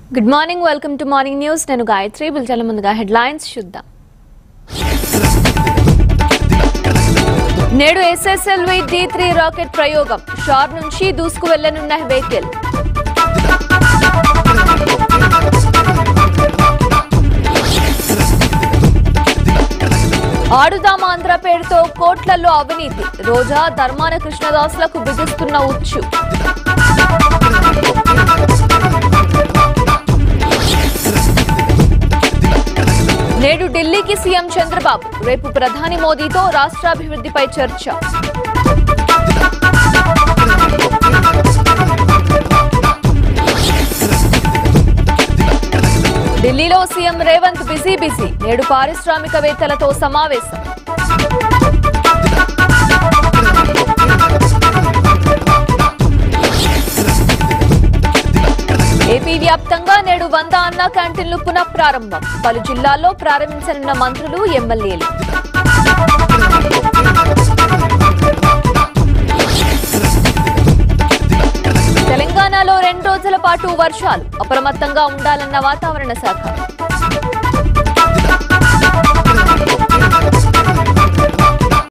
good morning welcome to morning news నేను గాయత్రి బుల్చల ముందుగా headlines చూద్దాం నేడు ఎస్ఎస్ఎల్వి డి త్రీ రాకెట్ ప్రయోగం షార్ నుంచి దూసుకు వెళ్లనున్న వెహికల్ ఆడుదాం ఆంధ్ర పేరుతో కోట్లలో అవినీతి రోజా ధర్మాన కృష్ణదాసులకు బిగుస్తున్న ఉచ్చు నేడు ఢిల్లీకి సీఎం చంద్రబాబు రేపు ప్రధాని మోదీతో రాష్ట్రాభివృద్ధిపై చర్చ ఢిల్లీలో సీఎం రేవంత్ బిజీ బిజీ నేడు పారిశ్రామికవేత్తలతో సమావేశం ఏపీ వ్యాప్తంగా నేడు వంద అన్న క్యాంటీన్లు పునః ప్రారంభం పలు జిల్లాల్లో ప్రారంభించనున్న మంత్రులు ఎమ్మెల్యేలు తెలంగాణలో రెండు రోజుల పాటు వర్షాలు అప్రమత్తంగా ఉండాలన్న వాతావరణ శాఖ